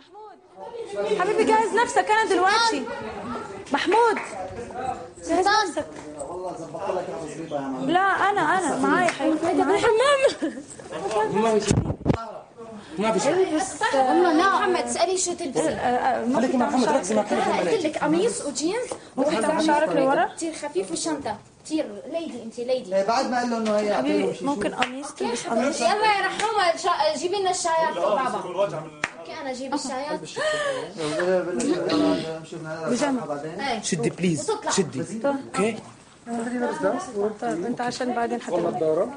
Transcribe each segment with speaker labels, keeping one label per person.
Speaker 1: محمود حبيبي جهز نفسك انا دلوقتي محمود جهز نفسك
Speaker 2: والله ظبطت لك التظبيطه يا معلم
Speaker 1: لا انا انا معايا حبيبي معايا
Speaker 3: ما في شيء ما في شيء
Speaker 4: والله لا محمد اسالي شو تلبسي
Speaker 3: خليكي مع محمد ركزي مع كل
Speaker 4: قلت لك قميص وجينز
Speaker 1: تعمل شعرك لورا
Speaker 4: كثير خفيف وشنطه كثير ليدي انت ليدي
Speaker 2: إيه، بعد ما قال له انه هي أعطيله
Speaker 1: حبيبي
Speaker 2: شي
Speaker 1: ممكن قميص تلبس قميص
Speaker 4: يلا يا رحومه شا- جيبي لنا الشايات فوق بابا اوكي انا اجيب الشايات
Speaker 2: بيجامه بعدين
Speaker 4: ايه
Speaker 3: شدي بليز
Speaker 4: وتطلع.
Speaker 3: شدي اوكي
Speaker 1: طيب انت عشان بعدين حتى
Speaker 3: الدورة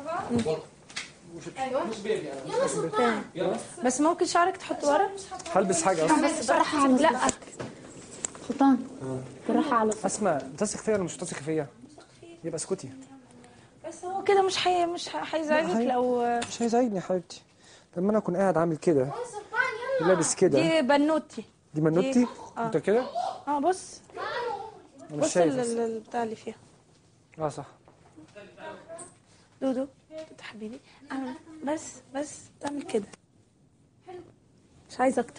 Speaker 4: يلا سلطان
Speaker 1: بس ممكن شعرك تحط ورا
Speaker 3: هلبس حاجة أصلا
Speaker 4: بس بالراحه على
Speaker 1: لا
Speaker 4: سلطان بالراحه على
Speaker 3: أسمع تثق فيا ولا مش تثق فيا؟ يبقى اسكتي
Speaker 1: بس هو كده مش حي مش هيزعجك لو
Speaker 3: مش هيزعجني يا حبيبتي لما أنا أكون قاعد عامل كده
Speaker 4: سلطان يلا
Speaker 3: لابس كده
Speaker 1: دي بنوتي
Speaker 3: دي منوتي
Speaker 1: آه.
Speaker 3: أنت كده؟
Speaker 1: اه بص
Speaker 3: أنا مش
Speaker 1: بص
Speaker 3: شايف
Speaker 1: ال-
Speaker 3: أصلاً.
Speaker 1: ال- البتاع اللي فيها
Speaker 3: اه صح
Speaker 1: دودو دودو حبيبي اعمل بس بس تعمل كده مش عايزه اكتر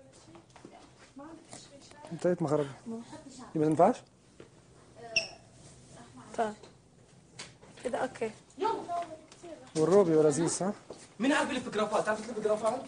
Speaker 3: انتهيت مخرجة دي ما تنفعش؟
Speaker 1: طيب كده اوكي
Speaker 3: والروبي ولذيذ صح؟
Speaker 5: مين عارف يلف جرافات؟ تعرف تلف جرافات؟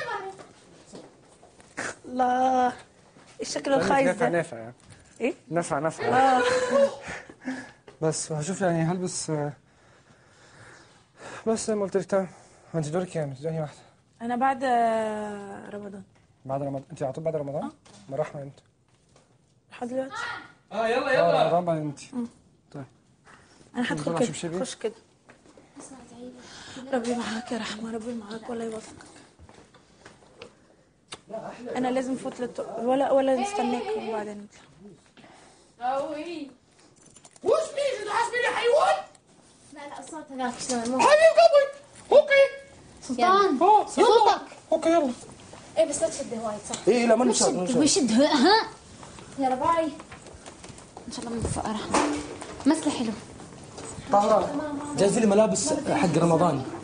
Speaker 1: الله الشكل
Speaker 3: لأنك
Speaker 1: الخايس
Speaker 3: نافع
Speaker 1: ده
Speaker 3: نافع يعني
Speaker 1: ايه
Speaker 3: نافع نافع
Speaker 1: اه
Speaker 3: بس هشوف يعني هلبس آه، بس زي ما قلت لك تمام انت دورك كام؟ انت انهي واحدة؟
Speaker 1: انا بعد آه، رمضان
Speaker 3: بعد رمضان انت على طول بعد رمضان؟ ما رحمة انت
Speaker 1: لحد دلوقتي
Speaker 5: اه يلا
Speaker 3: اه
Speaker 5: يلا
Speaker 3: رمضان بعد انت
Speaker 1: انا هدخل
Speaker 3: نطلع
Speaker 1: كده
Speaker 3: شبشبي؟
Speaker 1: خش كده ربي معاك يا رحمة ربي معاك ولا يوفقك انا لازم فوت للط... ولا ولا نستناك وبعدين نطلع
Speaker 5: وش مين انت حاسبيني حيوان؟
Speaker 4: لا لا الصوت هذاك شلون مو
Speaker 5: حبيب قبل اوكي
Speaker 4: سلطان
Speaker 3: اه
Speaker 4: صوتك
Speaker 3: اوكي يلا
Speaker 4: ايه بس لا تشد هواي صح
Speaker 3: ايه لا ما
Speaker 4: شد
Speaker 3: نشرب
Speaker 4: ويشد ها يلا باي ان شاء الله من فوق رحمه مسله حلو
Speaker 5: طهرة جايز لي ملابس حق رمضان